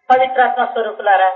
పవిత్రాత్మ స్వరూపులారా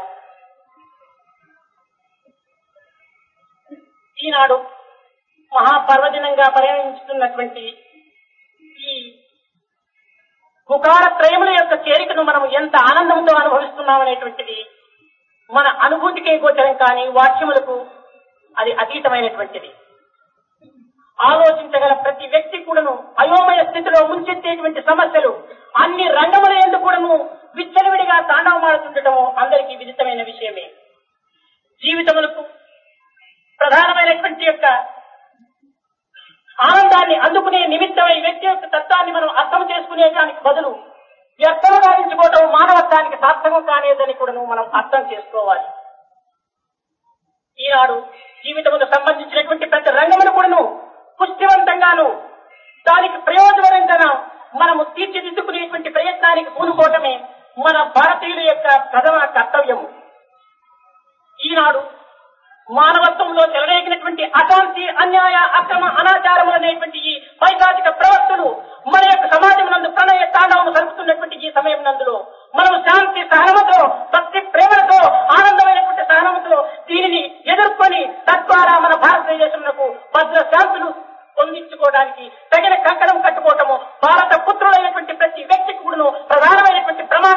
ఈనాడు మహాపర్వదినంగా పరిగణించుతున్నటువంటి ఈ పుకార త్రయముల యొక్క చేరికను మనం ఎంత ఆనందంతో అనుభవిస్తున్నాం అనేటువంటిది మన అనుభూతికే గోచరం కానీ వాక్యములకు అది అతీతమైనటువంటిది ఆలోచించగల ప్రతి వ్యక్తి కూడాను అయోమయ స్థితిలో ముంచెత్తేటువంటి సమస్యలు అన్ని రంగముల ఎందు కూడాను విచ్చలవిడిగా తాండవమాడుతుండటము అందరికీ విదితమైన విషయమే జీవితములకు ప్రధానమైనటువంటి యొక్క ఆనందాన్ని అందుకునే నిమిత్తమై వ్యక్తి యొక్క తత్వాన్ని మనం అర్థం చేసుకునే దానికి బదులు వ్యర్థం గావించుకోవటం మానవత్వానికి సార్థకం కానేదని కూడా మనం అర్థం చేసుకోవాలి ఈనాడు జీవితముకు సంబంధించినటువంటి ప్రతి రంగమును కూడాను పుష్టివంతంగాను దానికి ప్రయోజనకరంగా మనము తీర్చిదిద్దుకునేటువంటి ప్రయత్నానికి పూనుకోవటమే మన భారతీయుల యొక్క ప్రథమ కర్తవ్యము ఈనాడు మానవత్వంలో చెలరేగినటువంటి అశాంతి అన్యాయ అక్రమ అనాచారములు అనేటువంటి ఈ పైశాచిక ప్రవర్తనలు మన యొక్క సమాజం నందు ప్రణయ తాండవము జరుపుతున్నటువంటి ఈ సమయం నందులో మనం శాంతి సహనముతో భక్తి ప్రేమలతో ఆనందమైనటువంటి సహనముతో దీనిని ఎదుర్కొని తద్వారా మన భారతదేశంలో భద్ర శాంతులు పొందించుకోవడానికి తగిన కంకణం కట్టుకోవటము భారత పుత్రులైనటువంటి ప్రతి వ్యక్తికి కూడాను ప్రధానమైనటువంటి ప్రమాణం